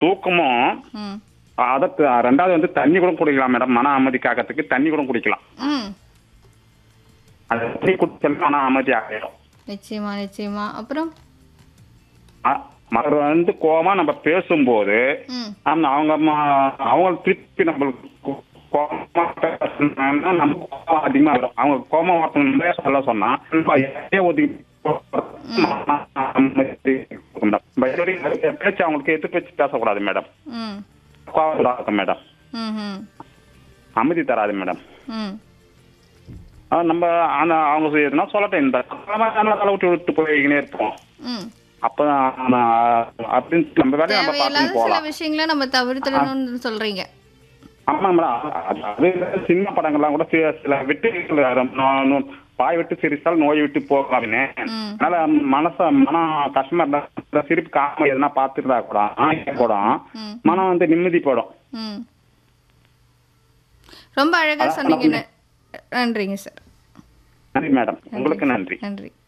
தூக்கமும் ம் அதற்கு ரெண்டாவது வந்து தண்ணி கூட குடிக்கலாம் மேடம் மன அமைதி காக்கிறதுக்கு தண்ணி கூட குடிக்கலாம் ம் அது தண்ணி குடிச்சாலும் மன அமைதி ஆகிடும் நிச்சயமா நிச்சயமா அப்புறம் அ- மறு வந்து கோவமா நம்ம பேசும்போது ம் ஆமா, அவங்க ம- அவங்க திருப்பி நம்மளுக்கு கோ- கோவமா பேசுனாங்கன்னா நமக்கு கோவம் அதிகமா வரும் அவங்க கோவமா ஒருத்தவங்க நிறைய சொல்ல சொன்னா நம்ம எதையோ ஒதுக்கி பயப்படி பேச்சு அவங்களுக்கு எதிர்த்து பேச்சு பேசக்கூடாது மேடம் ம் கோவம் மேடம் ம் ம் அமைதி தராது மேடம் ம் ஆனா நம்ம ஆனா அவங்க செய்யறதுனா சொல்லட்டும் இந்த காலமான தலை விட்டு விட்டு போய்கினே இருப்போம் ம் அப்ப நான் அப்படின்னு நம்ம வேலையை நம்ம தேவையில்லாத பார்த்துட்டு சில போகலாம் விஷயங்களை நம்ம தவிர்த்திடணும்னு சொல்றீங்க ஆமா மேடம் அது- அது சின்ன படங்கள்லாம் கூட சில- சில விட்டு பாய் விட்டு சிரித்தால் நோய் விட்டு போகும் அப்படின்னு ம். அதனால மனச மனம் கஷ்டமா இருந்தா சிரிப்பு காம எதுனா பார்த்துருந்தா கூட ஆ, கூட ம். மனம் வந்து நிம்மதி போடும் ம் ரொம்ப அழகா அதான் சொன்னீங்க ந- நன்றிங்க சார் நன்றி மேடம் உங்களுக்கு நன்றி நன்றி